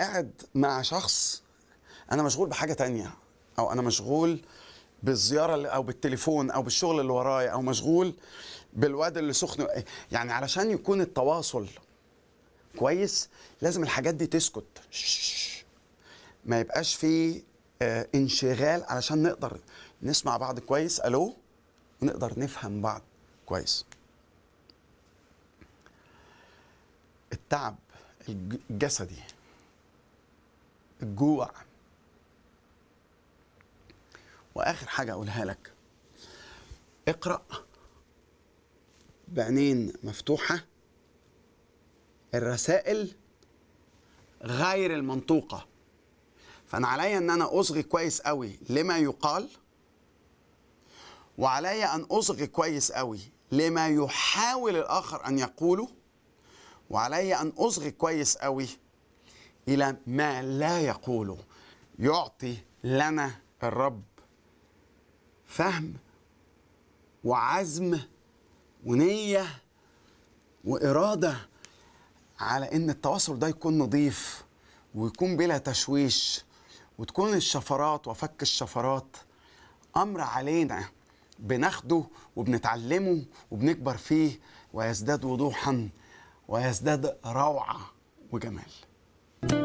قاعد مع شخص انا مشغول بحاجه تانية او انا مشغول بالزياره اللي- او بالتليفون او بالشغل اللي ورايا او مشغول بالواد اللي سخن يعني علشان يكون التواصل كويس لازم الحاجات دي تسكت شش. ما يبقاش في آه، انشغال علشان نقدر نسمع بعض كويس الو ونقدر نفهم بعض كويس التعب الج- الجسدي الجوع واخر حاجه اقولها لك اقرا بعينين مفتوحه الرسائل غير المنطوقه فانا عليا ان انا اصغي كويس قوي لما يقال وعليا ان اصغي كويس قوي لما يحاول الاخر ان يقوله وعليا ان اصغي كويس قوي الى ما لا يقوله يعطي لنا الرب فهم وعزم ونيه واراده على ان التواصل ده يكون نظيف ويكون بلا تشويش وتكون الشفرات وفك الشفرات امر علينا بناخده وبنتعلمه وبنكبر فيه ويزداد وضوحا ويزداد روعه وجمال